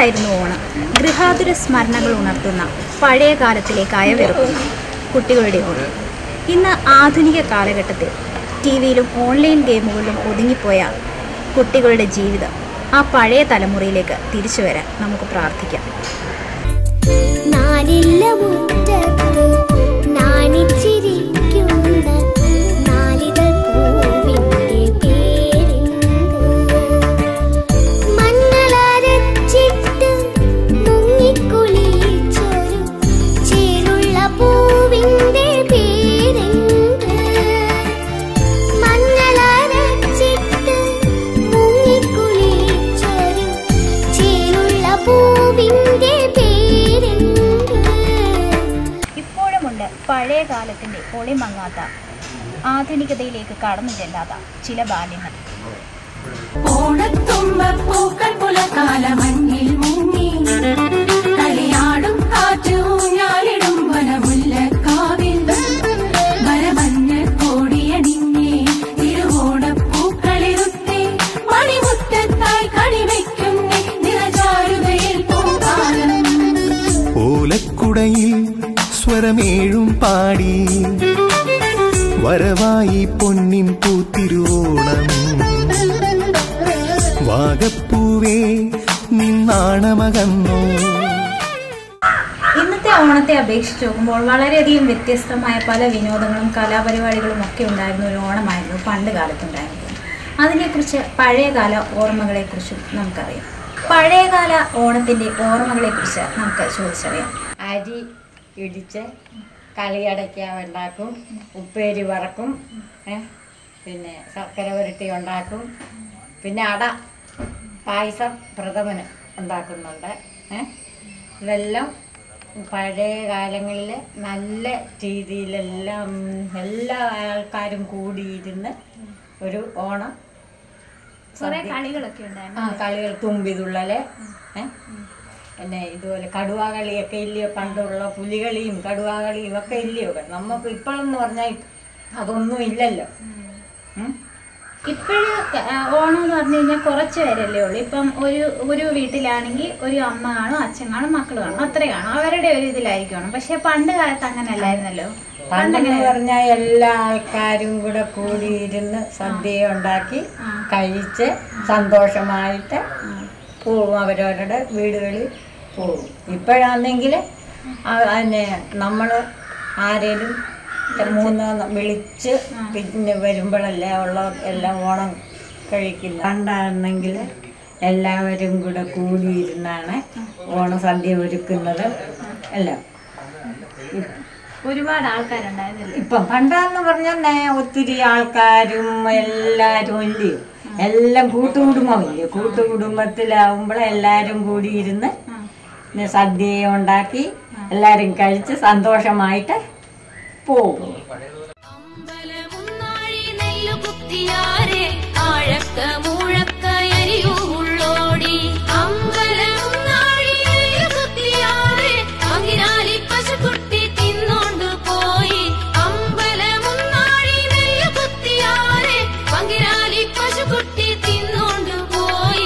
ഇതായിരുന്നു ഓണം ഗൃഹാതുര സ്മരണകൾ ഉണർത്തുന്ന പഴയ കാലത്തിലേക്ക് അയവിറക്കുന്ന കുട്ടികളുടെ ഓണം ഇന്ന് ആധുനിക കാലഘട്ടത്തിൽ ടി വിയിലും ഓൺലൈൻ ഗെയിമുകളിലും ഒതുങ്ങിപ്പോയ കുട്ടികളുടെ ജീവിതം ആ പഴയ തലമുറയിലേക്ക് തിരിച്ചു വരാൻ നമുക്ക് പ്രാർത്ഥിക്കാം നാലില്ല മുറ്റത്ത് നാണിച്ചിരിക്കുന്ന നാലിതൾ പൂവിൻ്റെ പേരെന്ത്? മഞ്ഞളരച്ചിട്ട് മുങ്ങിക്കുളിച്ചൊരു ചേലുള്ള പൂവിൻ്റെ പേരെന്ത്? മഞ്ഞളരച്ചിട്ട് മുങ്ങിക്കുളിച്ചൊരു ചേലുള്ള പൂവിൻ്റെ പേരെന്ത്? ഇപ്പോഴുമുണ്ട് പഴയ കാലത്തിൻ്റെ ഒളിമങ്ങാത്ത ആധുനികതയിലേക്ക് കടന്നു ചെല്ലാത്ത ചില ബാല്യങ്ങൾ ഓണത്തുമ്പ പൂക്കൾ പുലകാല മഞ്ഞിൽ മുങ്ങി കളിയാടും കാറ്റ് ഊഞ്ഞാലിടും വനമുല്ലക്കാവിൽ വരമഞ്ഞ കോടിയണിഞ്ഞേ തിരുവോണപ്പൂക്കളിരുത്തേ മണിമുറ്റത്തായി കളിവയ്ക്കുന്നേ നിറചാരുതയിൽ പൂക്കാലം ഓലക്കുടയിൽ സ്വരമേഴും പാടി വരവായി പൊന്നിൻ പൂത്തിരുവോണം വാഗപ്പൂവേ നിന്നാണമകന്നോ ഇന്നത്തെ ഓണത്തെ അപേക്ഷിച്ച് നോക്കുമ്പോൾ വളരെയധികം വ്യത്യസ്തമായ പല വിനോദങ്ങളും കലാപരിപാടികളും ഒക്കെ ഉണ്ടായിരുന്ന ഒരു ഓണമായിരുന്നു പണ്ട് കാലത്തുണ്ടായിരുന്നത് അതിനെക്കുറിച്ച് പഴയകാല ഓർമ്മകളെക്കുറിച്ചും നമുക്കറിയാം പഴയകാല ഓണത്തിൻ്റെ ഓർമ്മകളെക്കുറിച്ച് നമുക്ക് ചോദിച്ചറിയാം അരി ഇടിച്ച് കളിയടയ്ക്ക ഉണ്ടാക്കും ഉപ്പേരി വറക്കും ഏ, പിന്നെ ശർക്കര പുരട്ടി ഉണ്ടാക്കും പിന്നെ അട പായസം പ്രഥമന് ഉണ്ടാക്കുന്നുണ്ട് ഏ, ഇതെല്ലാം പഴയ കാലങ്ങളിൽ നല്ല രീതിയിലെല്ലാം എല്ലാ ആൾക്കാരും കൂടിയിരുന്ന് ഒരു ഓണം കുറേ സദ്യ- കളികളൊക്കെ ഉണ്ടായിരുന്നു ആ കളികൾ തുമ്പിതുള്ളല് ഏ? പിന്നെ ഇതുപോലെ കടുവാ കളിയൊക്കെ ഇല്ലയോ പണ്ടുള്ള പുലികളിയും കടുവാ കളിയും ഒക്കെ ഇല്ലയോ നമുക്ക് ഇപ്പോഴെന്ന് പറഞ്ഞാൽ അതൊന്നും ഇല്ലല്ലോ ഉം? ഇപ്പോഴും ഓണം എന്ന് പറഞ്ഞു കഴിഞ്ഞാൽ കുറച്ച് പേരല്ലേ ഉള്ളൂ ഇപ്പം ഒരു ഒരു വീട്ടിലാണെങ്കിൽ ഒരു അമ്മ കാണും അച്ഛൻ കാണും മക്കൾ കാണും അത്രേ കാണും അവരുടെ ഒരു ഇതിലായിരിക്കണം പക്ഷെ പണ്ട് കാലത്ത് അങ്ങനെ അല്ലായിരുന്നല്ലോ പണ്ടെന്ന് പറഞ്ഞാൽ എല്ലാ ആൾക്കാരും കൂടെ കൂടിയിരുന്ന് സദ്യ ഉണ്ടാക്കി കഴിച്ച് സന്തോഷമായിട്ട് പോവും അവരവരുടെ വീടുകളിൽ പോവും ഇപ്പോഴാണെങ്കിൽ അതിനെ നമ്മൾ ആരേലും മൂന്ന് വിളിച്ച് പിന്നെ വരുമ്പോഴല്ലേ ഉള്ള എല്ലാം ഓണം കഴിക്കുന്നത് പണ്ടാണെങ്കിൽ എല്ലാവരും കൂടെ കൂടിയിരുന്നാണ് ഓണസദ്യ ഒരുക്കുന്നത് എല്ലാം ഒരുപാട് ആൾക്കാരുണ്ടായിരുന്നില്ലേ ഇപ്പം പണ്ടാന്ന് പറഞ്ഞാൽ നേ- ഒത്തിരി ആൾക്കാരും എല്ലാരും ഇല്ലയോ എല്ലാം കൂട്ടുകുടുംബമില്ലേ കൂട്ടുകുടുംബത്തിലാവുമ്പോൾ എല്ലാരും കൂടി ഇരുന്ന് പിന്നെ സദ്യ ഉണ്ടാക്കി എല്ലാരും കഴിച്ച് സന്തോഷമായിട്ട് പോകും അമ്പലമുന്നാഴി നെല്ലു കുത്തിയാരെ ആഴക്ക മൂഴക്ക എരിയുള്ളോടി അമ്പലമുന്നാഴി നെല്ലു കുത്തിയാരെ അങ്ങിനാലി പശുക്കുട്ടി തിന്നോണ്ട് പോയി അമ്പലമുന്നാഴി നെല്ലു കുത്തിയാരെ പങ്കിരാലി പശുക്കുട്ടി തിന്നോണ്ട് പോയി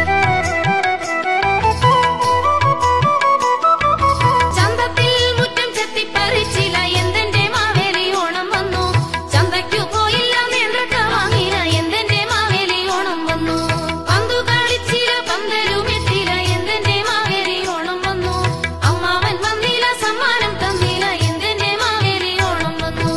ചന്തത്തിൽ മുറ്റം ചെത്തിപ്പറിച്ചില്ല എന്തെന്റെ മാവേലി ഓണം വന്നു ചന്തയ്ക്കു പോയില്ല നേന്ത്രക്ക വാങ്ങില്ല എന്തെന്റെ മാവേലി ഓണം വന്നു പന്തു കളിച്ചില്ല പന്തലുമെത്തില്ല എന്തെന്റെ മാവേലി ഓണം വന്നു അമ്മാവൻ വന്നില്ല സമ്മാനം തന്നില്ല എന്തെന്റെ മാവേലി ഓണം വന്നു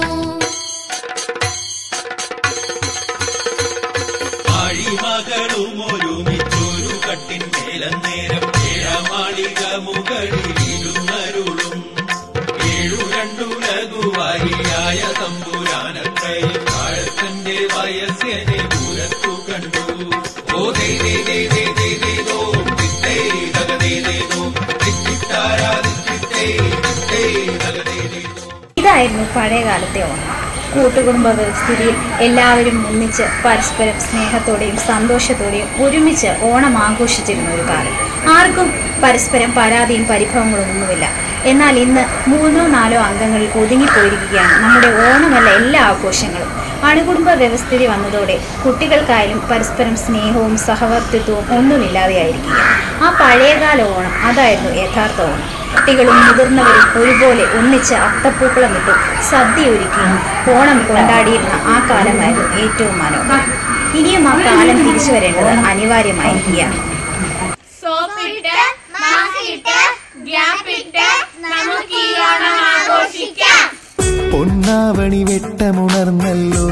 ആഴിമകളും ഒരുമിച്ചൊരു കട്ടിൻ മേലന്നേരം ഏഴമാളിക മുകളിൽ ഇരുന്നരുളും ഏഴു രണ്ടുലകുവാരിയായ തമ്പുരാനത്രയും താഴത്തിന്റെ വയസ്സനെ ദൂരത്തു കണ്ടു ഓ ദേ ദേ ദേ ദേ ദേ ദേ ദോ ദിത്തേ ദഗദേ ദേ ദോ ദിത്തിത്താരാ ദിത്തിത്തേ ദിത്തേ ദഗദേ ദേ ദോ ഇതായിരുന്നു പഴയ കാലത്തെ ഓണം കൂട്ടുകുടുംബ വ്യവസ്ഥിതിയിൽ എല്ലാവരും ഒന്നിച്ച് പരസ്പരം സ്നേഹത്തോടെയും സന്തോഷത്തോടെയും ഒരുമിച്ച് ഓണം ആഘോഷിച്ചിരുന്ന ഒരു കാലം ആർക്കും പരസ്പരം പരാതിയും പരിഭവങ്ങളും ഒന്നുമില്ല എന്നാൽ ഇന്ന് മൂന്നോ നാലോ അംഗങ്ങളിൽ ഒതുങ്ങിപ്പോയിരിക്കുകയാണ് നമ്മുടെ ഓണമല്ല എല്ലാ ആഘോഷങ്ങളും അണുകുടുംബ വ്യവസ്ഥിതി വന്നതോടെ കുട്ടികൾക്കായാലും പരസ്പരം സ്നേഹവും സഹവർത്തിത്വവും ഒന്നുമില്ലാതെയായിരിക്കുക ആ പഴയകാല ഓണം അതായിരുന്നു യഥാർത്ഥ ഓണം കുട്ടികളും മുതിർന്നവരും ഒരുപോലെ ഒന്നിച്ച് അത്തപ്പൂക്കളമിട്ടും സദ്യ ഒരുക്കിയും ഓണം കൊണ്ടാടിയിരുന്ന ആ കാലമായിരുന്നു ഏറ്റവും മനോഹരം ഇനിയും ആ കാലം തിരിച്ചു വരേണ്ടത് അനിവാര്യമായിരിക്കുകയാണ് സോപ്പിട്ട് മാസ്കിട്ട് ഗ്യാപ്പിട്ട് നമുക്ക് ഈ ഓണം ആഘോഷിക്കാം പൊന്നാവണി വെട്ടമുണർന്നല്ലോ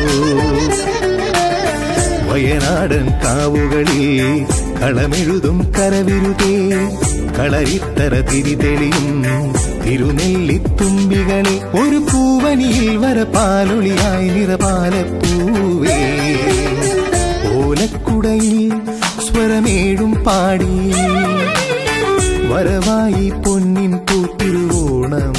വയനാടൻ കാവുകളിൽ കളമെഴുതും കരവിരുതേ കളരിത്തറ തിരിതെളിയും തിരുനെല്ലിത്തുമ്പികളെ ഒരു പൂവനിയിൽ വരപാലൊളിയായി നിറപാലപ്പൂവേ ഓലക്കുടയിൽ സ്വരമേഴും പാടി വരവായി പൊന്നിൻ പൂത്തിരുവോണം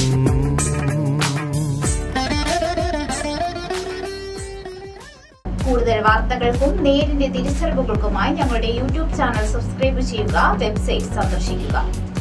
കൂടുതൽ വാർത്തകൾക്കും നേരിന്റെ തിരിച്ചറിവുകൾക്കുമായി ഞങ്ങളുടെ യൂട്യൂബ് ചാനൽ സബ്സ്ക്രൈബ് ചെയ്യുക വെബ്സൈറ്റ് സന്ദർശിക്കുക